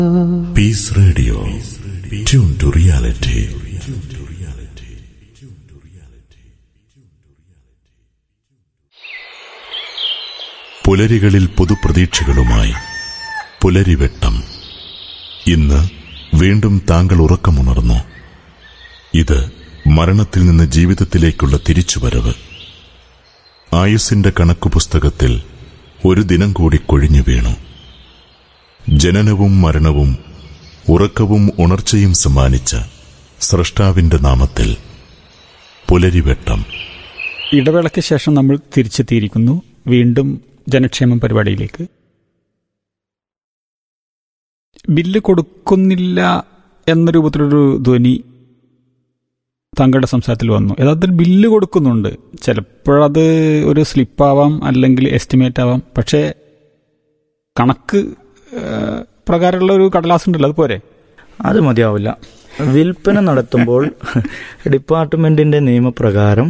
Peace Radio. Tune to reality. പുലരികളിൽ പുതുപ്രതീക്ഷകളുമായി പുലരിവെട്ടം ഇന്ന് വീണ്ടും താങ്കൾ ഉറക്കമുണർന്നു ഇത് മരണത്തിൽ നിന്ന് ജീവിതത്തിലേക്കുള്ള തിരിച്ചുവരവ് ആയുസിന്റെ കണക്കുപുസ്തകത്തിൽ ഒരു ദിനം കൂടി കൊഴിഞ്ഞു വീണു ജനനവും മരണവും ഉറക്കവും ഉണർച്ചയും സമ്മാനിച്ച സ്രഷ്ടാവിന്റെ നാമത്തിൽ പുലരിവെട്ടം ഇടവേളയ്ക്ക് ശേഷം നമ്മൾ തിരിച്ചെത്തിയിരിക്കുന്നു വീണ്ടും ജനക്ഷേമം പരിപാടിയിലേക്ക് ബില്ല് കൊടുക്കുന്നില്ല എന്ന രൂപത്തിലൊരു ധ്വനി താങ്കളുടെ സംസാരത്തിൽ വന്നു യഥാർത്ഥത്തിൽ ബില്ല് കൊടുക്കുന്നുണ്ട് ചിലപ്പോഴത് ഒരു സ്ലിപ്പാവാം അല്ലെങ്കിൽ എസ്റ്റിമേറ്റ് ആവാം പക്ഷേ കണക്ക് ഏഹ്, പ്രകാരമുള്ള ഒരു കടലാസ് ഉണ്ടല്ലോ അത് പോരെ അത് മതിയാവില്ല വിൽപ്പന നടത്തുമ്പോൾ ഡിപ്പാർട്ട്മെന്റിന്റെ നിയമപ്രകാരം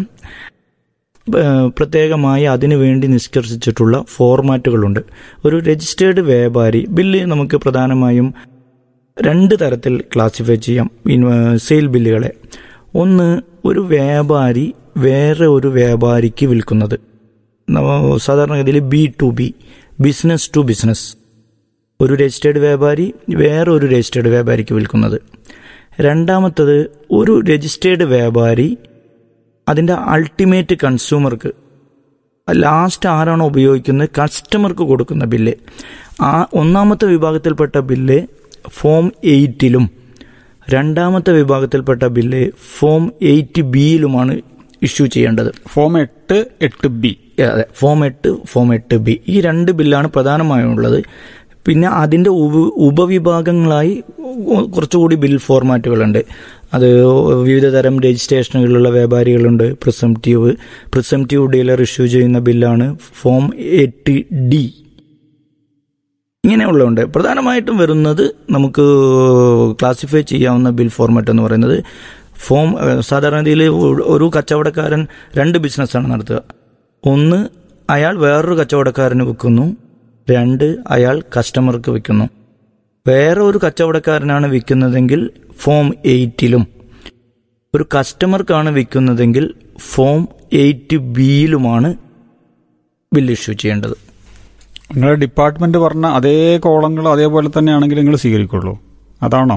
ഏഹ്, പ്രത്യേകമായി അതിനു വേണ്ടി നിഷ്കർഷിച്ചിട്ടുള്ള ഫോർമാറ്റുകളുണ്ട് ഒരു രജിസ്റ്റേർഡ് വ്യാപാരി ബില്ല് നമുക്ക് പ്രധാനമായും രണ്ട് തരത്തിൽ ക്ലാസിഫൈ ചെയ്യാം ഇൻവ- സെയിൽ ബില്ലുകളെ ഒന്ന് ഒരു വ്യാപാരി വേറെ ഒരു വ്യാപാരിക്ക് വിൽക്കുന്നത് നമ്മ- സാധാരണഗതിയിൽ B to B business to business ഒരു രജിസ്റ്റേർഡ് വ്യാപാരി വേറെ ഒരു രജിസ്റ്റേർഡ് വ്യാപാരിക്ക് വിൽക്കുന്നത് രണ്ടാമത്തത് ഒരു രജിസ്റ്റേർഡ് വ്യാപാരി അതിൻ്റെ അൾട്ടിമേറ്റ് കൺസ്യൂമർക്ക് ലാസ്റ്റ് ആരാണോ ഉപയോഗിക്കുന്നത് കസ്റ്റമർക്ക് കൊടുക്കുന്ന ബില്ല് ആ ഒന്നാമത്തെ വിഭാഗത്തിൽപ്പെട്ട ബില്ല് ഫോം എയ്റ്റിലും രണ്ടാമത്തെ വിഭാഗത്തിൽപ്പെട്ട ബില്ല് ഫോം എയ്റ്റ് ബിയിലുമാണ് ഇഷ്യൂ ചെയ്യേണ്ടത് ഫോം എട്ട് എട്ട് ബി അതെ ഫോം എട്ട് ഫോം എട്ട് ബി ഈ രണ്ട് ബില്ലാണ് പ്രധാനമായും ഉള്ളത് പിന്നെ അതിൻ്റെ ഉപ ഉപവിഭാഗങ്ങളായി കുറച്ചുകൂടി ബിൽ ഫോർമാറ്റുകളുണ്ട് അത് വിവിധ തരം രജിസ്ട്രേഷനുകളിലുള്ള വ്യാപാരികളുണ്ട് പ്രിസംറ്റീവ് പ്രിസംറ്റീവ് ഡീലർ ഇഷ്യൂ ചെയ്യുന്ന ബില്ലാണ് ഫോം എട്ട് ഡി ഇങ്ങനെയുള്ളതുണ്ട് പ്രധാനമായിട്ടും വരുന്നത് നമുക്ക് ക്ലാസിഫൈ ചെയ്യാവുന്ന ബിൽ ഫോർമാറ്റ് എന്ന് പറയുന്നത് ഫോം ഏഹ്, സാധാരണ രീതിയിൽ ഒരു കച്ചവടക്കാരൻ രണ്ട് ബിസിനസ്സാണ് നടത്തുക ഒന്ന് അയാൾ വേറൊരു കച്ചവടക്കാരന് വിൽക്കുന്നു രണ്ട് അയാൾ കസ്റ്റമർക്ക് വിൽക്കുന്നു വേറെ ഒരു കച്ചവടക്കാരനാണ് വിൽക്കുന്നതെങ്കിൽ ഫോം എയ്റ്റിലും ഒരു കസ്റ്റമർക്കാണ് വിൽക്കുന്നതെങ്കിൽ ഫോം എയ്റ്റ് ബിയിലുമാണ് ബിൽ ഇഷ്യൂ ചെയ്യേണ്ടത് നിങ്ങളുടെ ഡിപ്പാർട്ട്മെന്റ് പറഞ്ഞ അതേ കോളങ്ങൾ അതേപോലെ തന്നെയാണെങ്കിൽ നിങ്ങൾ സ്വീകരിക്കുള്ളൂ അതാണോ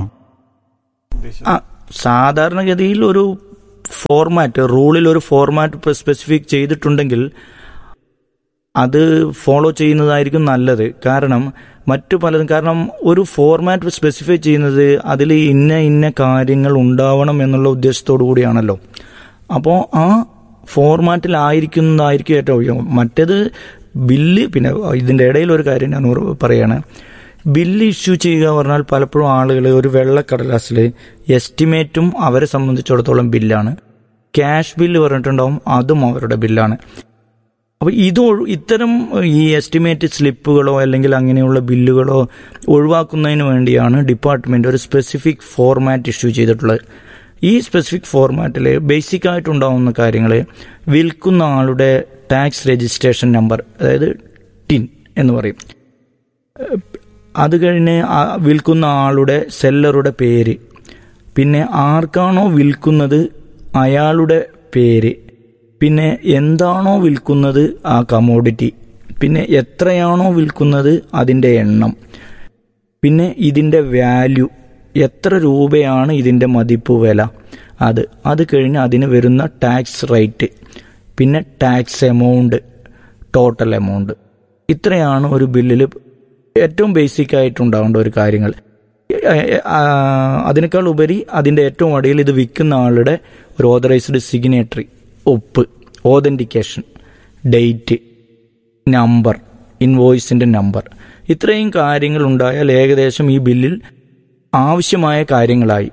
ആ സാധാരണഗതിയിൽ ഒരു ഫോർമാറ്റ് റൂളിൽ ഒരു ഫോർമാറ്റ് സ്പെസിഫിക് ചെയ്തിട്ടുണ്ടെങ്കിൽ അത് ഫോളോ ചെയ്യുന്നതായിരിക്കും നല്ലത് കാരണം മറ്റു പലതും കാരണം ഒരു ഫോർമാറ്റ് സ്പെസിഫൈ ചെയ്യുന്നത് അതിൽ ഇന്ന ഇന്ന കാര്യങ്ങൾ ഉണ്ടാവണം എന്നുള്ള ഉദ്ദേശത്തോടു കൂടിയാണല്ലോ അപ്പോൾ ആ ഫോർമാറ്റിലായിരിക്കുന്നതായിരിക്കും ഏറ്റവും യോഗ്യം. മറ്റേത് ബില്ല് പിന്നെ ഇതിൻ്റെ ഇടയിൽ ഒരു കാര്യം ഞാൻ ഓർ- പറയാണ് ബില്ല് ഇഷ്യൂ ചെയ്യുക പറഞ്ഞാൽ പലപ്പോഴും ആളുകൾ ഒരു വെള്ളക്കടലാസിൽ എസ്റ്റിമേറ്റും അവരെ സംബന്ധിച്ചിടത്തോളം ബില്ലാണ് ക്യാഷ് ബില്ല് പറഞ്ഞിട്ടുണ്ടാവും അതും അവരുടെ ബില്ലാണ് അപ്പോൾ ഇത് ഒഴി- ഇത്തരം ഈ എസ്റ്റിമേറ്റ് സ്ലിപ്പുകളോ അല്ലെങ്കിൽ അങ്ങനെയുള്ള ബില്ലുകളോ ഒഴിവാക്കുന്നതിന് വേണ്ടിയാണ് ഡിപ്പാർട്ട്മെന്റ് ഒരു സ്പെസിഫിക് ഫോർമാറ്റ് ഇഷ്യൂ ചെയ്തിട്ടുള്ളത് ഈ സ്പെസിഫിക് ഫോർമാറ്റിൽ ബേസിക് ആയിട്ടുണ്ടാവുന്ന കാര്യങ്ങൾ വിൽക്കുന്ന ആളുടെ ടാക്സ് രജിസ്ട്രേഷൻ നമ്പർ അതായത് ടിൻ എന്ന് പറയും അത് കഴിഞ്ഞ് ആ വിൽക്കുന്ന ആളുടെ സെല്ലറുടെ പേര് പിന്നെ ആർക്കാണോ വിൽക്കുന്നത് അയാളുടെ പേര് പിന്നെ എന്താണോ വിൽക്കുന്നത് ആ കമോഡിറ്റി പിന്നെ എത്രയാണോ വിൽക്കുന്നത് അതിൻ്റെ എണ്ണം പിന്നെ ഇതിൻ്റെ വാല്യൂ എത്ര രൂപയാണ് ഇതിൻ്റെ മതിപ്പ് വില അത് അത് കഴിഞ്ഞ് അതിന് വരുന്ന ടാക്സ് റേറ്റ് പിന്നെ ടാക്സ് എമൗണ്ട് ടോട്ടൽ എമൗണ്ട് ഇത്രയാണ് ഒരു ബില്ലിൽ ഏറ്റവും ബേസിക് ആയിട്ടുണ്ടാവേണ്ട ഒരു കാര്യങ്ങൾ ആ, അതിനേക്കാൾ ഉപരി അതിൻ്റെ ഏറ്റവും അടിയിൽ ഇത് വിൽക്കുന്ന ആളുടെ ഒരു ഓതറൈസ്ഡ് സിഗ്നേറ്ററി ഒപ്പ് ഓതൻറ്റിക്കേഷൻ ഡേറ്റ് നമ്പർ ഇൻവോയ്സിൻ്റെ നമ്പർ ഇത്രയും കാര്യങ്ങൾ ഉണ്ടായാൽ ഏകദേശം ഈ ബില്ലിൽ ആവശ്യമായ കാര്യങ്ങളായി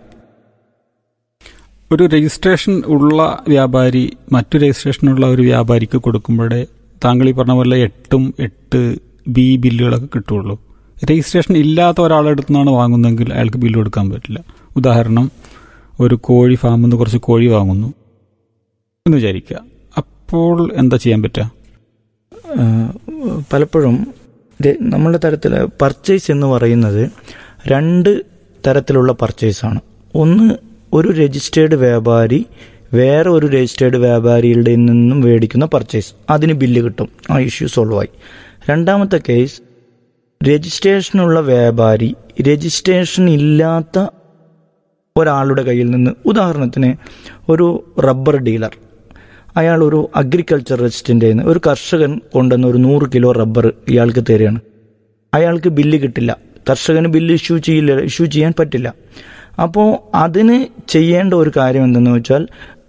ഒരു രജിസ്ട്രേഷൻ ഉള്ള വ്യാപാരി മറ്റു രജിസ്ട്രേഷനുള്ള ഒരു വ്യാപാരിക്ക് കൊടുക്കുമ്പോഴേ താങ്കൾ ഈ പറഞ്ഞ പോലെ എട്ടും എട്ട് ബി ബില്ലുകളൊക്കെ കിട്ടുള്ളൂ രജിസ്ട്രേഷൻ ഇല്ലാത്ത ഒരാളുടെ അടുത്ത് നിന്നാണ് വാങ്ങുന്നതെങ്കിൽ അയാൾക്ക് ബില്ല് കൊടുക്കാൻ പറ്റില്ല ഉദാഹരണം ഒരു കോഴി ഫാമിൽ നിന്ന് കുറച്ച് കോഴി വാങ്ങുന്നു എന്ന് വിചാരിക്കുക അപ്പോൾ എന്താ ചെയ്യാൻ പറ്റുക ആ, പലപ്പോഴും ഇത് നമ്മളുടെ തരത്തിൽ പർച്ചേസ് എന്ന് പറയുന്നത് രണ്ട് തരത്തിലുള്ള പർച്ചേസാണ് ഒന്ന് ഒരു രജിസ്റ്റേർഡ് വ്യാപാരി വേറെ ഒരു രജിസ്റ്റേർഡ് വ്യാപാരിയുടെ നിന്നും മേടിക്കുന്ന പർച്ചേസ് അതിന് ബില്ല് കിട്ടും ആ ഇഷ്യൂ സോൾവ് ആയി രണ്ടാമത്തെ കേസ് രജിസ്ട്രേഷനുള്ള വ്യാപാരി രജിസ്ട്രേഷൻ ഇല്ലാത്ത ഒരാളുടെ കയ്യിൽ നിന്ന് ഉദാഹരണത്തിന് ഒരു റബ്ബർ ഡീലർ അയാൾ ഒരു അഗ്രികൾച്ചറിസ്റ്റിൻ്റെ ഒരു കർഷകൻ കൊണ്ടുവന്ന ഒരു നൂറ് കിലോ റബ്ബർ ഇയാൾക്ക് തരികയാണ് അയാൾക്ക് ബില്ല് കിട്ടില്ല കർഷകന് ബില്ല് ഇഷ്യൂ ചെയ്യില്ല ഇഷ്യൂ ചെയ്യാൻ പറ്റില്ല അപ്പോൾ അതിന് ചെയ്യേണ്ട ഒരു കാര്യം എന്തെന്ന് വെച്ചാൽ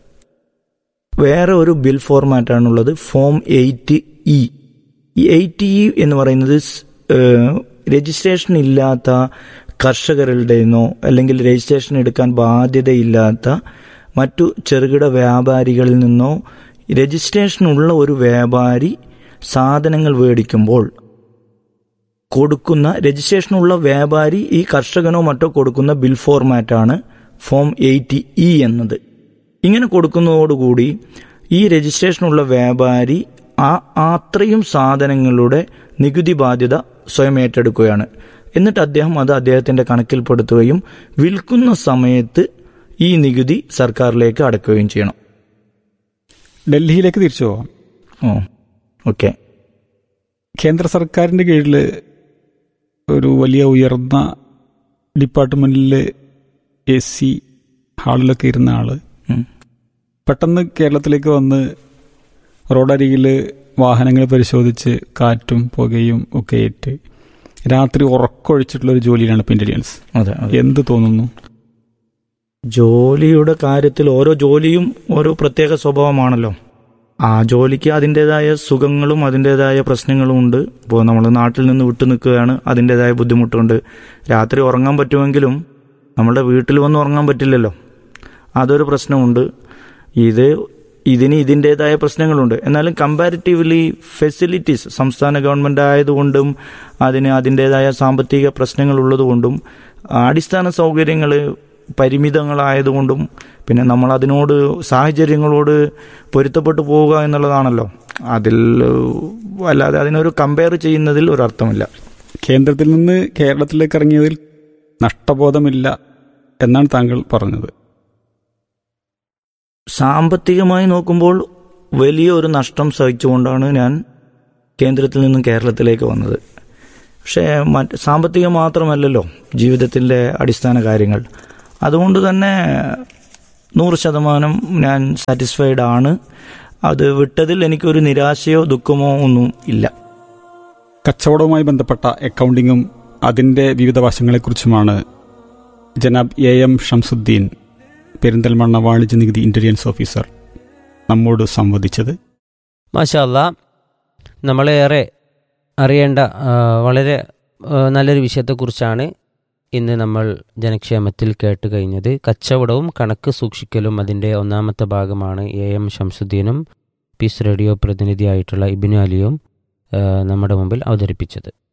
വേറെ ഒരു ബിൽ ഫോർമാറ്റാണുള്ളത് ഫോം എയ്റ്റ് ഇ ഈ എയ്റ്റ് ഇ എന്ന് പറയുന്നത് രജിസ്ട്രേഷൻ ഇല്ലാത്ത കർഷകരുടെ നിന്നോ അല്ലെങ്കിൽ രജിസ്ട്രേഷൻ എടുക്കാൻ ബാധ്യതയില്ലാത്ത മറ്റു ചെറുകിട വ്യാപാരികളിൽ നിന്നോ രജിസ്ട്രേഷൻ ഉള്ള ഒരു വ്യാപാരി സാധനങ്ങൾ മേടിക്കുമ്പോൾ കൊടുക്കുന്ന രജിസ്ട്രേഷനുള്ള വ്യാപാരി ഈ കർഷകനോ മറ്റോ കൊടുക്കുന്ന ബിൽ ഫോർമാറ്റാണ് ഫോം എയ്റ്റി ഇ എന്നത് ഇങ്ങനെ കൊടുക്കുന്നതോടുകൂടി ഈ രജിസ്ട്രേഷനുള്ള വ്യാപാരി ആ അത്രയും സാധനങ്ങളുടെ നികുതി ബാധ്യത സ്വയം ഏറ്റെടുക്കുകയാണ് എന്നിട്ട് അദ്ദേഹം അത് അദ്ദേഹത്തിന്റെ കണക്കിൽപ്പെടുത്തുകയും വിൽക്കുന്ന സമയത്ത് ഈ നികുതി സർക്കാരിലേക്ക് അടക്കുകയും ചെയ്യണം ഡൽഹിയിലേക്ക് തിരിച്ചു പോവാം ഓ ഓക്കെ കേന്ദ്ര സർക്കാരിൻ്റെ കീഴിൽ ഒരു വലിയ ഉയർന്ന ഡിപ്പാർട്ട്മെന്റിൽ എ സി ഹാളിലൊക്കെ ഇരുന്ന ആള് പെട്ടെന്ന് കേരളത്തിലേക്ക് വന്ന് റോഡരികിൽ വാഹനങ്ങൾ പരിശോധിച്ച് കാറ്റും പുകയും ഒക്കെ ഏറ്റ് രാത്രി ഉറക്കൊഴിച്ചിട്ടുള്ള ഒരു ജോലിയിലാണ് ഇപ്പം ഇന്റലിജൻസ് അതെ അതെ എന്ത് തോന്നുന്നു ജോലിയുടെ കാര്യത്തിൽ ഓരോ ജോലിയും ഓരോ പ്രത്യേക സ്വഭാവമാണല്ലോ ആ ജോലിക്ക് അതിൻ്റെതായ സുഖങ്ങളും അതിൻ്റെതായ പ്രശ്നങ്ങളും ഉണ്ട് ഇപ്പോൾ നമ്മൾ നാട്ടിൽ നിന്ന് വിട്ടു നിൽക്കുകയാണ് അതിൻ്റെതായ ബുദ്ധിമുട്ടുണ്ട് രാത്രി ഉറങ്ങാൻ പറ്റുമെങ്കിലും നമ്മുടെ വീട്ടിൽ വന്ന് ഉറങ്ങാൻ പറ്റില്ലല്ലോ അതൊരു പ്രശ്നമുണ്ട് ഇത് ഇതിന് ഇതിൻ്റെതായ പ്രശ്നങ്ങളുണ്ട് എന്നാലും കമ്പാരിറ്റീവ്ലി ഫെസിലിറ്റീസ് സംസ്ഥാന ഗവൺമെൻറ് ആയതുകൊണ്ടും അതിന് അതിൻ്റെതായ സാമ്പത്തിക പ്രശ്നങ്ങൾ ഉള്ളതുകൊണ്ടും അടിസ്ഥാന സൗകര്യങ്ങൾ പരിമിതങ്ങളായതുകൊണ്ടും പിന്നെ നമ്മൾ അതിനോട് സാഹചര്യങ്ങളോട് പൊരുത്തപ്പെട്ടു പോവുക എന്നുള്ളതാണല്ലോ അതിൽ അല്ലാതെ അതിനൊരു കമ്പയർ ചെയ്യുന്നതിൽ ഒരർത്ഥമില്ല കേന്ദ്രത്തിൽ നിന്ന് കേരളത്തിലേക്ക് ഇറങ്ങിയതിൽ നഷ്ടബോധമില്ല എന്നാണ് താങ്കൾ പറഞ്ഞത് സാമ്പത്തികമായി നോക്കുമ്പോൾ വലിയ ഒരു നഷ്ടം സഹിച്ചുകൊണ്ടാണ് ഞാൻ കേന്ദ്രത്തിൽ നിന്നും കേരളത്തിലേക്ക് വന്നത് പക്ഷേ മറ്റ് സാമ്പത്തികം മാത്രമല്ലല്ലോ ജീവിതത്തിൻ്റെ അടിസ്ഥാന കാര്യങ്ങൾ അതുകൊണ്ട് തന്നെ നൂറ് ശതമാനം ഞാൻ സാറ്റിസ്ഫൈഡ് ആണ് അത് വിട്ടതിൽ എനിക്കൊരു നിരാശയോ ദുഃഖമോ ഒന്നും ഇല്ല കച്ചവടവുമായി ബന്ധപ്പെട്ട അക്കൗണ്ടിങ്ങും അതിൻ്റെ വിവിധ വശങ്ങളെക്കുറിച്ചുമാണ് ജനാബ് എ എം ഷംസുദ്ദീൻ പെരിന്തൽമണ്ണ വാണിജ്യ നികുതി ഇന്റലിജൻസ് ഓഫീസർ നമ്മോട് സംവദിച്ചത് മാഷല്ല നമ്മളേറെ അറിയേണ്ട ആ, വളരെ ആ, നല്ലൊരു വിഷയത്തെക്കുറിച്ചാണ് ഇന്ന് നമ്മൾ ജനക്ഷേമത്തിൽ കേട്ട് കഴിഞ്ഞത് കച്ചവടവും കണക്ക് സൂക്ഷിക്കലും അതിൻ്റെ ഒന്നാമത്തെ ഭാഗമാണ് എ എം ഷംസുദ്ദീനും പീസ് റേഡിയോ പ്രതിനിധിയായിട്ടുള്ള ഇബിനു അലിയും ആ, നമ്മുടെ മുമ്പിൽ അവതരിപ്പിച്ചത്